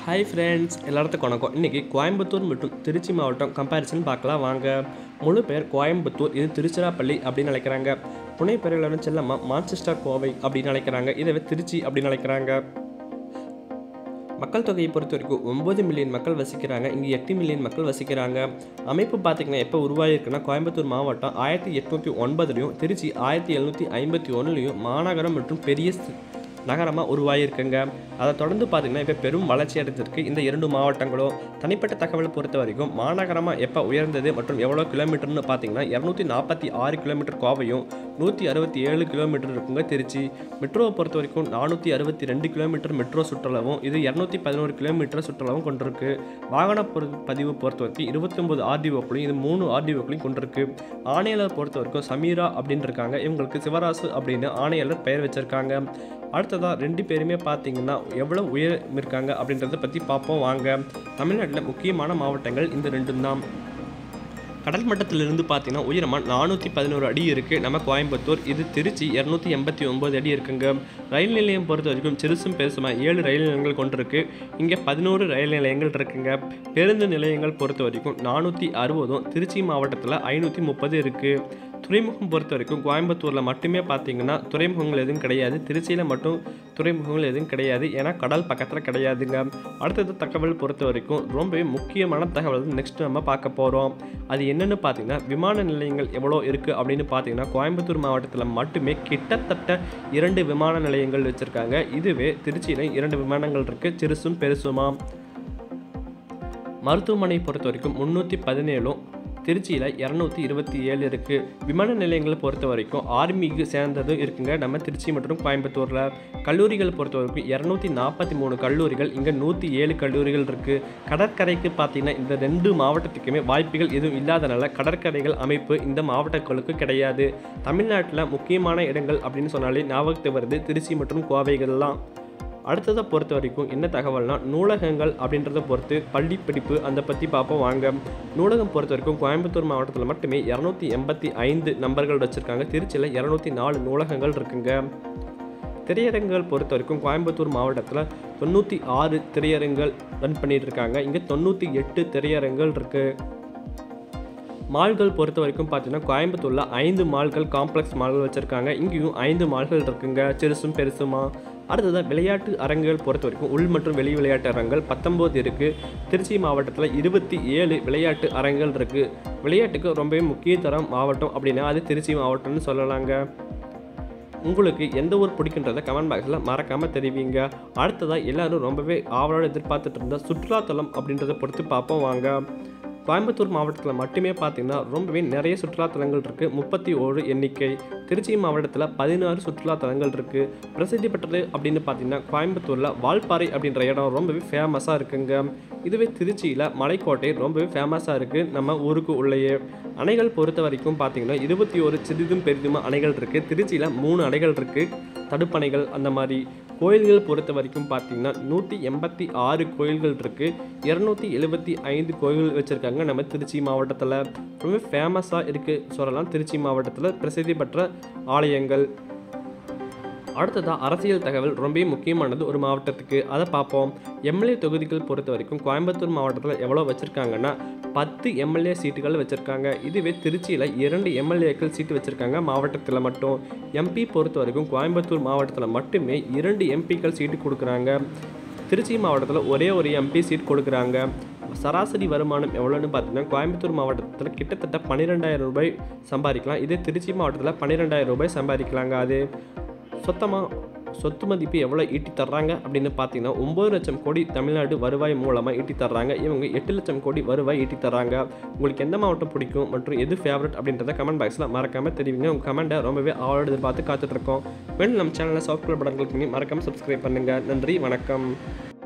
hi friends எல்லாத்துக்கும் வணக்கம் இன்றைக்கி கோயம்புத்தூர் மற்றும் திருச்சி மாவட்டம் கம்பேரிசன் பார்க்கலாம் வாங்க முழு பேர் கோயம்புத்தூர் இது திருச்சிராப்பள்ளி அப்படின்னு அழைக்கிறாங்க புனை பெயர்களான செல்லம்மா மான்செஸ்டர் கோவை அப்படின்னு அழைக்கிறாங்க இதுவே திருச்சி அப்படின்னு அழைக்கிறாங்க மக்கள் தொகையை பொறுத்த வரைக்கும் ஒம்பது மில்லியன் மக்கள் வசிக்கிறாங்க இங்கே எட்டு மில்லியன் மக்கள் வசிக்கிறாங்க அமைப்பு பார்த்திங்கன்னா எப்போ உருவாகிருக்குன்னா கோயம்புத்தூர் மாவட்டம் ஆயிரத்தி எட்நூற்றி ஒன்பதுலையும் திருச்சி ஆயிரத்தி எழுநூற்றி ஐம்பத்தி ஒன்றுலையும் மாநகரம் மற்றும் பெரிய சி- நகரமாக உருவாகியிருக்குங்க அதை தொடர்ந்து பார்த்திங்கன்னா இப்போ பெரும் வளர்ச்சி அடைஞ்சிருக்கு இந்த இரண்டு மாவட்டங்களும் தனிப்பட்ட தகவலை பொறுத்த வரைக்கும் மாநகரமாக எப்போ உயர்ந்தது மற்றும் எவ்வளோ கிலோமீட்டர்னு பார்த்தீங்கன்னா இரநூத்தி நாற்பத்தி ஆறு கிலோமீட்டர் கோவையும் நூற்றி அறுபத்தி ஏழு கிலோமீட்டர் இருக்குங்க திருச்சி மெட்ரோவை பொறுத்த வரைக்கும் நானூற்றி அறுபத்தி ரெண்டு கிலோமீட்டர் மெட்ரோ சுற்றளவும் இது இரநூத்தி பதினோரு கிலோமீட்டர் சுற்றளவும் கொண்டிருக்கு வாகன பொறு பதிவு பொறுத்த வரைக்கும் இருபத்தி ஒன்பது ஆர்டிஓக்களையும் இது மூணு ஆர்டிஓக்களையும் கொண்டிருக்கு ஆணையாளர் பொறுத்த வரைக்கும் சமீரா அப்படின்னு இருக்காங்க இவங்களுக்கு சிவராசு அப்படின்னு ஆணையாளர் பெயர் வச்சிருக்காங்க அடுத்ததாக ரெண்டு பேருமே பார்த்தீங்கன்னா எவ்வளோ உயரம் இருக்காங்க அப்படின்றத பற்றி பார்ப்போம் வாங்க தமிழ்நாட்டில் முக்கியமான மாவட்டங்கள் இந்த ரெண்டும் தான் கடல் மட்டத்திலிருந்து பார்த்தீங்கன்னா உயரமாக நானூற்றி பதினோரு அடி இருக்குது நம்ம கோயம்புத்தூர் இது திருச்சி இரநூத்தி எண்பத்தி ஒம்பது அடி இருக்குங்க ரயில் நிலையம் பொறுத்த வரைக்கும் சிறுசும் பெருசுமாக ஏழு ரயில் நிலையங்கள் கொண்டிருக்கு இங்கே பதினோரு ரயில் நிலையங்கள் இருக்குங்க பேருந்து நிலையங்கள் பொறுத்த வரைக்கும் நானூற்றி அறுபதும் திருச்சி மாவட்டத்தில் ஐநூற்றி முப்பது இருக்குது துறைமுகம் பொறுத்த வரைக்கும் கோயம்புத்தூரில் மட்டுமே பார்த்தீங்கன்னா துறைமுகங்கள் எதுவும் கிடையாது திருச்சியில் மட்டும் துறைமுகங்கள் எதுவும் கிடையாது ஏன்னா கடல் பக்கத்தில் கிடையாதுங்க அடுத்தது தகவல் பொறுத்த வரைக்கும் ரொம்பவே முக்கியமான தகவல் நெக்ஸ்ட் நம்ம பார்க்க போகிறோம் அது என்னென்னு பார்த்தீங்கன்னா விமான நிலையங்கள் எவ்வளோ இருக்குது அப்படின்னு பார்த்தீங்கன்னா கோயம்புத்தூர் மாவட்டத்தில் மட்டுமே கிட்டத்தட்ட இரண்டு விமான நிலையங்கள் வச்சுருக்காங்க இதுவே திருச்சியில் இரண்டு விமானங்கள் இருக்குது சிறுசும் பெருசுமா மருத்துவமனை பொறுத்த வரைக்கும் முந்நூற்றி பதினேழும் திருச்சியில் இரநூத்தி இருபத்தி ஏழு இருக்குது விமான நிலையங்களை பொறுத்த வரைக்கும் ஆர்மிக்கு சேர்ந்ததும் இருக்குங்க நம்ம திருச்சி மற்றும் கோயம்புத்தூரில் கல்லூரிகள் பொறுத்த வரைக்கும் இரநூத்தி நாற்பத்தி மூணு கல்லூரிகள் இங்கே நூற்றி ஏழு கல்லூரிகள் இருக்குது கடற்கரைக்கு பார்த்தீங்கன்னா இந்த ரெண்டு மாவட்டத்துக்குமே வாய்ப்புகள் எதுவும் இல்லாதனால கடற்கரைகள் அமைப்பு இந்த மாவட்டங்களுக்கு கிடையாது தமிழ்நாட்டில் முக்கியமான இடங்கள் அப்படின்னு சொன்னாலே ஞாபகத்துக்கு வருது திருச்சி மற்றும் கோவைகள்லாம் அடுத்ததை பொறுத்த வரைக்கும் என்ன தகவல்னா நூலகங்கள் அப்படின்றத பொறுத்து பள்ளி படிப்பு அந்த பற்றி பார்ப்போம் வாங்க நூலகம் பொறுத்த வரைக்கும் கோயம்புத்தூர் மாவட்டத்தில் மட்டுமே இரநூத்தி எண்பத்தி ஐந்து நம்பர்கள் வச்சுருக்காங்க திருச்சியில் இரநூத்தி நாலு நூலகங்கள் இருக்குங்க திரையரங்குகள் பொறுத்த வரைக்கும் கோயம்புத்தூர் மாவட்டத்தில் தொண்ணூற்றி ஆறு திரையரங்குகள் ரன் பண்ணிட்டு இருக்காங்க இங்கே தொண்ணூற்றி எட்டு திரையரங்குகள் இருக்குது மால்கள் பொறுத்த வரைக்கும் பார்த்தீங்கன்னா கோயம்புத்தூரில் ஐந்து மால்கள் காம்ப்ளெக்ஸ் மால்கள் வச்சுருக்காங்க இங்கேயும் ஐந்து மால்கள் இருக்குங்க சிறுசும் பெருசுமா அடுத்ததாக விளையாட்டு அரங்குகள் பொறுத்த வரைக்கும் உள் மற்றும் வெளி விளையாட்டு அரங்குகள் பத்தொம்போது இருக்குது திருச்சி மாவட்டத்தில் இருபத்தி ஏழு விளையாட்டு அரங்குகள் இருக்குது விளையாட்டுக்கு ரொம்பவே முக்கியத்தரம் மாவட்டம் அப்படின்னா அது திருச்சி மாவட்டம்னு சொல்லலாங்க உங்களுக்கு எந்த ஊர் பிடிக்குன்றதை கமெண்ட் பாக்ஸில் மறக்காமல் தெரிவிங்க அடுத்ததாக எல்லாரும் ரொம்பவே ஆவலோட எதிர்பார்த்துட்டு இருந்த சுற்றுலாத்தலம் அப்படின்றத பொறுத்து பார்ப்போம் வாங்க கோயம்புத்தூர் மாவட்டத்தில் மட்டுமே பார்த்தீங்கன்னா ரொம்பவே நிறைய சுற்றுலாத்தலங்கள் இருக்குது முப்பத்தி ஓரு எண்ணிக்கை திருச்சி மாவட்டத்தில் பதினாறு சுற்றுலாத்தலங்கள் இருக்குது பிரசித்தி பெற்றது அப்படின்னு பார்த்தீங்கன்னா கோயம்புத்தூரில் வால்பாறை அப்படின்ற இடம் ரொம்பவே ஃபேமஸாக இருக்குங்க இதுவே திருச்சியில் மலைக்கோட்டை ரொம்பவே ஃபேமஸாக இருக்குது நம்ம ஊருக்கு உள்ளேயே அணைகள் பொறுத்த வரைக்கும் பார்த்தீங்கன்னா இருபத்தி ஒரு சிறிதும் பெரிதும் அணைகள் இருக்குது திருச்சியில் மூணு அணைகள் இருக்குது தடுப்பணைகள் அந்த மாதிரி கோயில்கள் பொறுத்த வரைக்கும் பார்த்தீங்கன்னா நூற்றி எண்பத்தி ஆறு கோயில்கள் இருக்குது இரநூத்தி எழுபத்தி ஐந்து கோயில்கள் வச்சுருக்காங்க நம்ம திருச்சி மாவட்டத்தில் ரொம்ப ஃபேமஸாக இருக்குது சொல்லலாம் திருச்சி மாவட்டத்தில் பிரசித்தி பெற்ற ஆலயங்கள் அடுத்ததாக அரசியல் தகவல் ரொம்ப முக்கியமானது ஒரு மாவட்டத்துக்கு அதை பார்ப்போம் எம்எல்ஏ தொகுதிகள் பொறுத்த வரைக்கும் கோயம்புத்தூர் மாவட்டத்தில் எவ்வளோ வச்சுருக்காங்கன்னா பத்து எம்எல்ஏ சீட்டுகள் வச்சுருக்காங்க இதுவே திருச்சியில் இரண்டு எம்எல்ஏக்கள் சீட்டு வச்சுருக்காங்க மாவட்டத்தில் மட்டும் எம்பி பொறுத்த வரைக்கும் கோயம்புத்தூர் மாவட்டத்தில் மட்டுமே இரண்டு எம்பிக்கள் சீட்டு கொடுக்குறாங்க திருச்சி மாவட்டத்தில் ஒரே ஒரு எம்பி சீட் கொடுக்குறாங்க சராசரி வருமானம் எவ்வளோன்னு பார்த்தீங்கன்னா கோயம்புத்தூர் மாவட்டத்தில் கிட்டத்தட்ட பன்னிரெண்டாயிரம் ரூபாய் சம்பாதிக்கலாம் இதே திருச்சி மாவட்டத்தில் பன்னிரெண்டாயிரம் ரூபாய் சம்பாதிக்கலாங்க அது சொத்தமாக சொத்து மதிப்பு எவ்வளோ ஈட்டி தர்றாங்க அப்படின்னு பார்த்தீங்கன்னா ஒம்பது லட்சம் கோடி தமிழ்நாடு வருவாய் மூலமாக ஈட்டி தர்றாங்க இவங்க எட்டு லட்சம் கோடி வருவாய் ஈட்டி தர்றாங்க உங்களுக்கு எந்த மாவட்டம் பிடிக்கும் மற்றும் எது ஃபேவரட் அப்படின்றத கமெண்ட் பாக்ஸில் மறக்காமல் தெரிவிங்க உங்கள் கமெண்ட்டை ரொம்பவே ஆவலோடு எதிர்பார்த்து காத்துட்ருக்கோம் வேணும் நம்ம சேனலை சப்ஸ்கிரைப் பட்டன் கிளிக் பண்ணி மறக்காமல் சப்ஸ்கிரைப் பண்ணுங்கள் நன்றி வணக்கம்